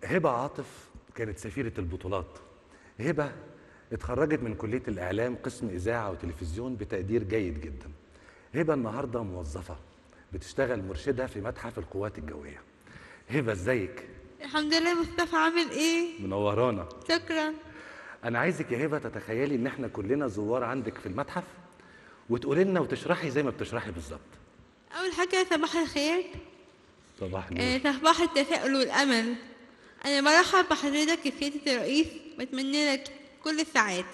هبة عاطف كانت سفيرة البطولات هبة اتخرجت من كلية الإعلام قسم إذاعة وتلفزيون بتقدير جيد جدا هبة النهاردة موظفة بتشتغل مرشدة في متحف القوات الجوية هبة ازيك الحمد لله مصطفى عامل ايه منورانا شكرا أنا عايزك يا هبة تتخيلي إن إحنا كلنا زوار عندك في المتحف وتقولي لنا وتشرحي زي ما بتشرحي بالظبط اول حاجه صباح الخير صباح آه، صباح التفاؤل والامل انا برحب بحضرتك يا سياده الرئيس بتمنى لك كل السعاده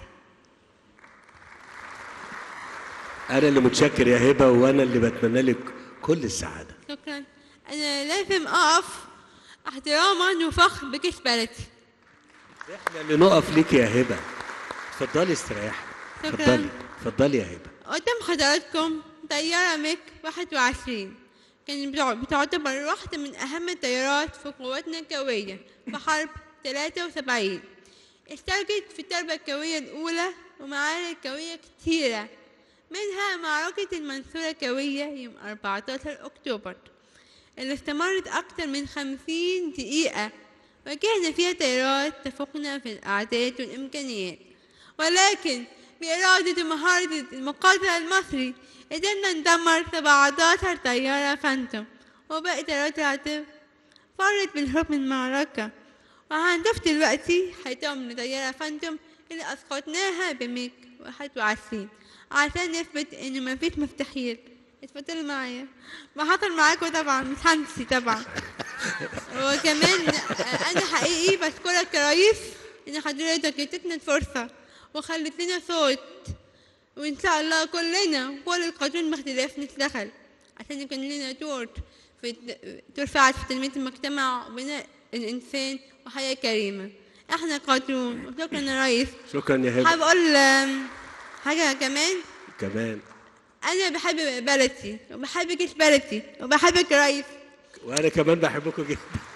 انا اللي متشكر يا هبه وانا اللي بتمنى لك كل السعاده شكرا انا لازم اقف احتراما وفخر بكش بلدي احنا اللي نقف ليك يا هبه اتفضلي استريحي شكراً. اتفضلي اتفضلي يا هبه قدام حضراتكم طيارة ميك 21 كانت بتع- بتعتبر واحدة من أهم الطيارات في قواتنا الجوية في حرب 73 اشتركت في الضربة الجوية الأولى ومعارك جوية كتيرة منها معركة المنصورة الجوية يوم 14 أكتوبر اللي استمرت أكثر من 50 دقيقة واجهنا فيها طيارات تفوقنا في الأعداد والإمكانيات ولكن بإرادة ومهارة المقاتل المصري قدرنا ندمر 17 طيارة فانتوم وباقي طيارات العتب فرت بالهروب من المعركة وهنشوف دلوقتي حيتم طيارة فانتوم اللي أسقطناها بميك 21 عشان نثبت إنه مفيش مستحيل اتفضلوا معايا ما حصل معاكم طبعا مش هنسي طبعا وكمان انا حقيقي بشكرك يا ريس ان حضرتك اديتنا الفرصه وخلت لنا صوت وان شاء الله كلنا كل القانون باختلاف نشتغل عشان يكون لنا دور في دور فاعل في تنميه المجتمع وبناء الانسان وحياه كريمه احنا قانون شكرا يا ريس شكرا يا هبه حابب اقول آم، حاجه كمان كمان انا بحب بلدي وبحب جيش بلدي وبحبك يا ريس وانا كمان بحبكم جدا